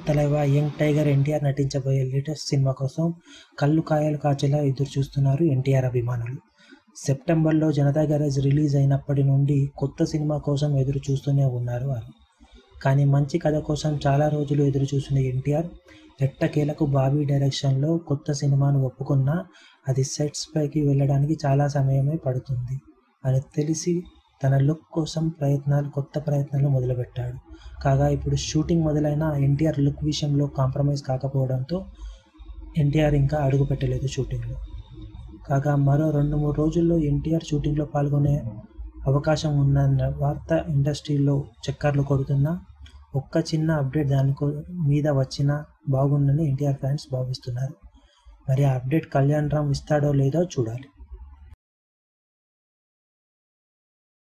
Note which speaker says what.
Speaker 1: తలైవా young tiger NTR నటించబోయే latest cinema కోసం కళ్ళు కాయలు కాచేలా ఎదురు చూస్తున్నారు ఎన్టీఆర్ అభిమానులు సెప్టెంబర్లో జనతా గ్యారేజ్ రిలీజ్ అయినప్పటి నుండి కొత్త సినిమా కోసం ఎదురు చూస్తూనే ఉన్నారు వారు కానీ మంచి కథ కోసం చాలా రోజులు ఎదురు చూసిన ఎన్టీఆర్ ఎట్టకేలకు బాబీ డైరెక్షన్లో కొత్త సినిమాను ఒప్పుకున్నా అది సెట్స్ పైకి వెళ్ళడానికి చాలా సమయమే పడుతుంది అని తెలిసి తన లుక్ కోసం ప్రయత్నాలు కొత్త ప్రయత్నాలు మొదలుపెట్టాడు కాగా ఇప్పుడు షూటింగ్ మొదలైన ఎన్టీఆర్ లుక్ విషయంలో కాంప్రమైజ్ కాకపోవడంతో ఎన్టీఆర్ ఇంకా అడుగు పెట్టలేదు షూటింగ్లో కాగా మరో రెండు మూడు రోజుల్లో ఎన్టీఆర్ షూటింగ్లో పాల్గొనే అవకాశం ఉన్న వార్త ఇండస్ట్రీలో చక్కర్లు కొడుతున్నా ఒక్క చిన్న అప్డేట్ దాని మీద వచ్చినా బాగుందని ఎన్టీఆర్ ఫ్యాన్స్ భావిస్తున్నారు మరి ఆ అప్డేట్ కళ్యాణ్ రామ్ ఇస్తాడో లేదో చూడాలి